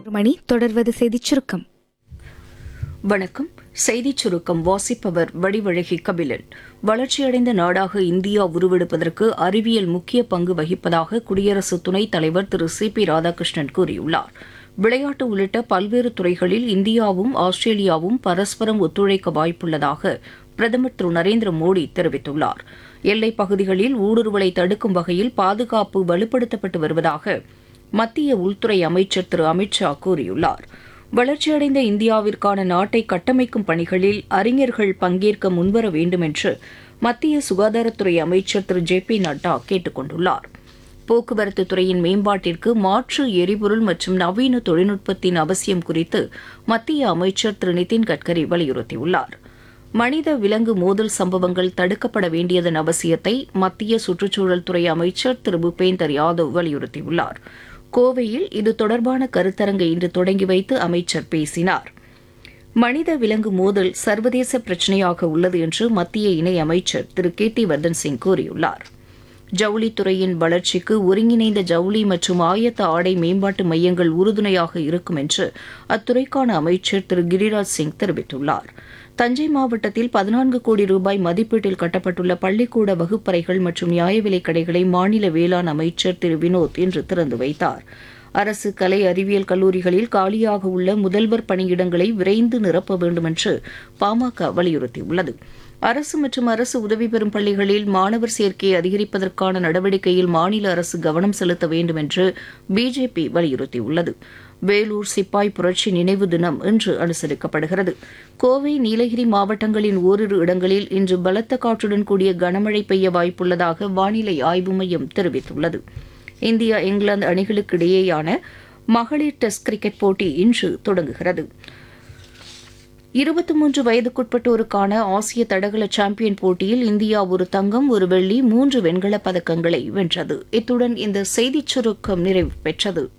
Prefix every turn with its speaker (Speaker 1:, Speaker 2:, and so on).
Speaker 1: ஒரு மணி தொடர்வது செய்திச் சுருக்கம்
Speaker 2: வணக்கம் செய்திச் சுருக்கம் வாசிப்பவர் வடிவழகி கபிலன் வளர்ச்சியடைந்த நாடாக இந்தியா உருவெடுப்பதற்கு அறிவியல் முக்கிய பங்கு வகிப்பதாக குடியரசு துணைத் தலைவர் திரு சி பி ராதாகிருஷ்ணன் கூறியுள்ளார் விளையாட்டு உள்ளிட்ட பல்வேறு துறைகளில் இந்தியாவும் ஆஸ்திரேலியாவும் பரஸ்பரம் ஒத்துழைக்க வாய்ப்புள்ளதாக பிரதமர் திரு நரேந்திர மோடி தெரிவித்துள்ளார் எல்லைப் பகுதிகளில் ஊடுருவலை தடுக்கும் வகையில் பாதுகாப்பு வலுப்படுத்தப்பட்டு வருவதாக மத்திய உள்துறை அமைச்சர் திரு அமித் ஷா கூறியுள்ளார் வளர்ச்சியடைந்த இந்தியாவிற்கான நாட்டை கட்டமைக்கும் பணிகளில் அறிஞர்கள் பங்கேற்க முன்வர வேண்டும் என்று மத்திய சுகாதாரத்துறை அமைச்சர் திரு ஜே பி நட்டா கேட்டுக் கொண்டுள்ளார் போக்குவரத்து துறையின் மேம்பாட்டிற்கு மாற்று எரிபொருள் மற்றும் நவீன தொழில்நுட்பத்தின் அவசியம் குறித்து மத்திய அமைச்சர் திரு நிதின் கட்கரி வலியுறுத்தியுள்ளார் மனித விலங்கு மோதல் சம்பவங்கள் தடுக்கப்பட வேண்டியதன் அவசியத்தை மத்திய சுற்றுச்சூழல் துறை அமைச்சர் திரு பூபேந்தர் யாதவ் வலியுறுத்தியுள்ளார் கோவையில் இது தொடர்பான கருத்தரங்கை இன்று தொடங்கி வைத்து அமைச்சர் பேசினார் மனித விலங்கு மோதல் சர்வதேச பிரச்சினையாக உள்ளது என்று மத்திய இணை அமைச்சர் திரு கீர்த்தி வர்தன் சிங் கூறியுள்ளார் ஜவுளித்துறையின் வளர்ச்சிக்கு ஒருங்கிணைந்த ஜவுளி மற்றும் ஆயத்த ஆடை மேம்பாட்டு மையங்கள் உறுதுணையாக இருக்கும் என்று அத்துறைக்கான அமைச்சர் திரு கிரிராஜ் சிங் தெரிவித்துள்ளார் தஞ்சை மாவட்டத்தில் பதினான்கு கோடி ரூபாய் மதிப்பீட்டில் கட்டப்பட்டுள்ள பள்ளிக்கூட வகுப்பறைகள் மற்றும் நியாய விலைக் கடைகளை மாநில வேளாண் அமைச்சர் திரு வினோத் இன்று திறந்து வைத்தார் அரசு கலை அறிவியல் கல்லூரிகளில் காலியாக உள்ள முதல்வர் பணியிடங்களை விரைந்து நிரப்ப வேண்டும் என்று பாமக வலியுறுத்தியுள்ளது அரசு மற்றும் அரசு உதவி பெறும் பள்ளிகளில் மாணவர் சேர்க்கையை அதிகரிப்பதற்கான நடவடிக்கையில் மாநில அரசு கவனம் செலுத்த வேண்டும் என்று பிஜேபி வலியுறுத்தியுள்ளது வேலூர் சிப்பாய் புரட்சி நினைவு தினம் இன்று அனுசரிக்கப்படுகிறது கோவை நீலகிரி மாவட்டங்களின் ஓரிரு இடங்களில் இன்று பலத்த காற்றுடன் கூடிய கனமழை பெய்ய வாய்ப்புள்ளதாக வானிலை ஆய்வு மையம் தெரிவித்துள்ளது இந்தியா இங்கிலாந்து அணிகளுக்கு இடையேயான மகளிர் டெஸ்ட் கிரிக்கெட் போட்டி இன்று தொடங்குகிறது இருபத்தி மூன்று வயதுக்குட்பட்டோருக்கான ஆசிய தடகள சாம்பியன் போட்டியில் இந்தியா ஒரு தங்கம் ஒரு வெள்ளி மூன்று வெண்கலப் பதக்கங்களை வென்றது இத்துடன் இந்த செய்திச் சுருக்கம் நிறைவு பெற்றது